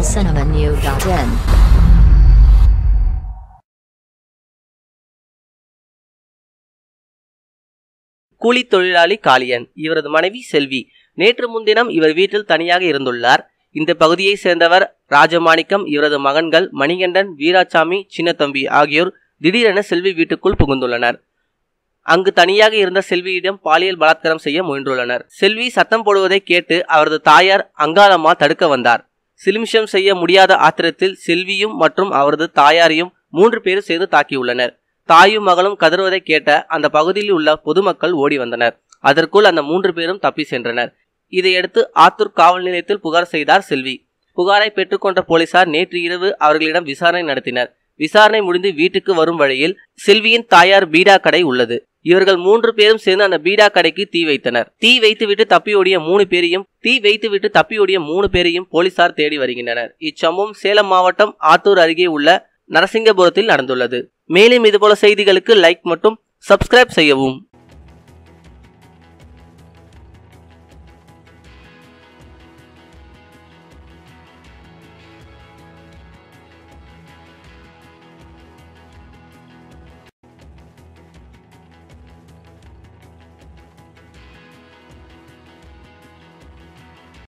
tamilcinemanew.in கூலித் தொழிலாளி காளியன் இவரது மனைவி செல்வி நேற்று முன்தினம் இவர் வீட்டில் தனியாக இருந்துள்ளார் இந்த பகுதியைச் சேர்ந்தவர் ராஜமாணிக்கம் இவரது மகன்கள் மணிகண்டன் வீராசாமி சின்னத்தம்பி ஆகியோர் திடீரென செல்வி வீட்டுக்குள் புகுந்துள்ளனர் அங்கு தனியாக இருந்த செல்வியிடம் பாலியல் பலாத்காரம் செய்ய முயன்றுள்ளனர் செல்வி சத்தம் போடுவதை கேட்டு அவரது தாயார் அங்காளம்மா தடுக்க வந்தார் சிலிமிஷம் செய்ய முடியாத ஆத்திரத்தில் செல்வியும் மற்றும் அவரது தாயாரையும் மூன்று பேரும் சேர்ந்து தாக்கியுள்ளனர் தாயும் மகளும் கதறுவதை கேட்ட அந்த பகுதியில் உள்ள பொதுமக்கள் ஓடி வந்தனர் அதற்குள் அந்த மூன்று பேரும் தப்பி சென்றனர் இதையடுத்து ஆத்தூர் காவல் நிலையத்தில் புகார் செய்தார் செல்வி புகாரை பெற்றுக்கொண்ட போலீசார் நேற்று இரவு அவர்களிடம் விசாரணை நடத்தினர் விசாரணை முடிந்து வீட்டுக்கு வரும் வழியில் செல்வியின் தாயார் பீடா கடை உள்ளது இவர்கள் மூன்று பேரும் சேர்ந்து அந்த பீடா கடைக்கு தீ வைத்தனர் தீ வைத்துவிட்டு தப்பியோடிய மூணு பேரையும் தீ வைத்துவிட்டு தப்பியோடிய மூணு பேரையும் போலீசார் தேடி வருகின்றனர் இச்சம்பவம் சேலம் மாவட்டம் ஆத்தூர் அருகே உள்ள நரசிங்கபுரத்தில் நடந்துள்ளது மேலும் இதுபோல செய்திகளுக்கு லைக் மற்றும் சப்ஸ்கிரைப் செய்யவும்